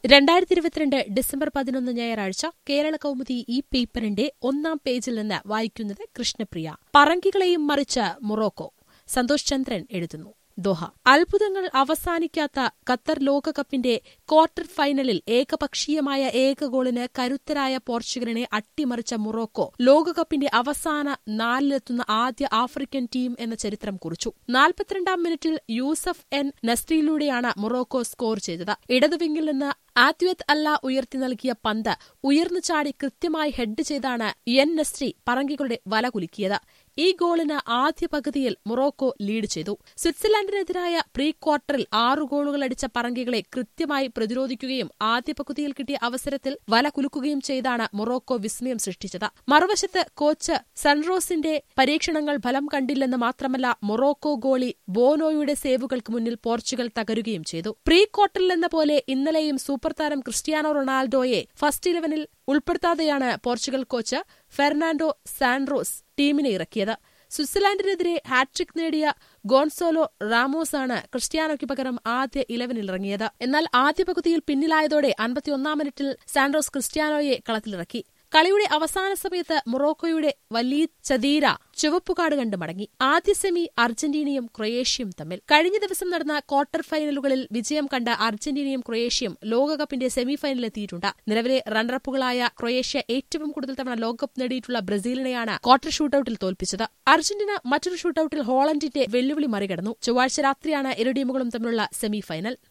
രണ്ടായിരത്തി ഇരുപത്തിരണ്ട് ഡിസംബർ പതിനൊന്ന് ഞായറാഴ്ച കേരള കൗമുദി ഈ പേപ്പറിന്റെ ഒന്നാം പേജിൽ നിന്ന് വായിക്കുന്നത് കൃഷ്ണപ്രിയ പറങ്കികളെയും മറിച്ച് മൊറോക്കോ സന്തോഷ് ചന്ദ്രൻ എഴുതുന്നു ദോഹ അത്ഭുതങ്ങൾ അവസാനിക്കാത്ത ഖത്തർ ലോകകപ്പിന്റെ ക്വാർട്ടർ ഫൈനലിൽ ഏകപക്ഷീയമായ ഏക ഗോളിന് കരുത്തരായ പോർച്ചുഗലിനെ അട്ടിമറിച്ച മൊറോക്കോ ലോകകപ്പിന്റെ അവസാന നാലിലെത്തുന്ന ആദ്യ ആഫ്രിക്കൻ ടീം എന്ന ചരിത്രം കുറിച്ചു നാൽപ്പത്തിരണ്ടാം മിനിറ്റിൽ യൂസഫ് എൻ നസ്രിയിലൂടെയാണ് മൊറോക്കോ സ്കോർ ചെയ്തത് ഇടതുവിങ്ങിൽ നിന്ന് ആത്വത്ത് അല്ല ഉയർത്തി നൽകിയ പന്ത് ഉയർന്നു ചാടി കൃത്യമായി ഹെഡ് ചെയ്താണ് എൻ നസ്രി പറങ്കികളുടെ വല കുലുക്കിയത് ഈ ഗോളിന് ആദ്യ പകുതിയിൽ മൊറോക്കോ ലീഡ് ചെയ്തു സ്വിറ്റ്സർലൻഡിനെതിരായ പ്രീ ക്വാർട്ടറിൽ ആറു ഗോളുകൾ അടിച്ച പറങ്കികളെ കൃത്യമായി പ്രതിരോധിക്കുകയും ആദ്യ പകുതിയിൽ കിട്ടിയ അവസരത്തിൽ വല കുലുക്കുകയും ചെയ്താണ് മൊറോക്കോ വിസ്മയം സൃഷ്ടിച്ചത് മറുവശത്ത് കോച്ച് സൺറോസിന്റെ പരീക്ഷണങ്ങൾ ഫലം കണ്ടില്ലെന്ന് മാത്രമല്ല മൊറോക്കോ ഗോളി ബോനോയുടെ സേവുകൾക്ക് മുന്നിൽ പോർച്ചുഗൽ തകരുകയും ചെയ്തു പ്രീ ക്വാർട്ടറിലെന്ന പോലെ ഇന്നലെയും സൂപ്പർ താരം ക്രിസ്ത്യാനോ റൊണാൾഡോയെ ഫസ്റ്റ് ഇലവനിൽ ഉൾപ്പെടുത്താതെയാണ് പോർച്ചുഗൽ കോച്ച് ഫെർണാണ്ടോ സാൻഡ്രോസ് ടീമിനെ ഇറക്കിയത് സ്വിറ്റ്സർലാൻഡിനെതിരെ ഹാട്രിക് നേടിയ ഗോൺസോലോ റാമോസാണ് ക്രിസ്ത്യാനോയ്ക്ക് പകരം ആദ്യ ഇലവനിലിറങ്ങിയത് എന്നാൽ ആദ്യ പകുതിയിൽ പിന്നിലായതോടെ അൻപത്തിയൊന്നാം മിനിറ്റിൽ സാൻഡ്രോസ് ക്രിസ്ത്യാനോയെ കളത്തിലിറക്കി കളിയുടെ അവസാന സമയത്ത് മൊറോക്കോയുടെ വലിയ ചതീര ചുവപ്പുകാട് കണ്ട് മടങ്ങി ആദ്യ സെമി അർജന്റീനയും ക്രൊയേഷ്യയും തമ്മിൽ കഴിഞ്ഞ ദിവസം നടന്ന ക്വാർട്ടർ ഫൈനലുകളിൽ വിജയം കണ്ട അർജന്റീനയും ക്രൊയേഷ്യയും ലോകകപ്പിന്റെ സെമിഫൈനലിലെത്തിയിട്ടുണ്ട് നിലവിലെ റണ്ണറപ്പുകളായ ക്രൊയേഷ്യ ഏറ്റവും കൂടുതൽ തവണ ലോകകപ്പ് നേടിയിട്ടുള്ള ബ്രസീലിനെയാണ് ക്വാർട്ടർ ഷൂട്ടൌട്ടിൽ തോൽപ്പിച്ചത് അർജന്റീന മറ്റൊരു ഷൂട്ടൌട്ടിൽ ഹോളണ്ടിന്റെ വെല്ലുവിളി മറികടന്നു ചൊവ്വാഴ്ച രാത്രിയാണ് ഇരു ടീമുകളും തമ്മിലുള്ള സെമിഫൈനൽ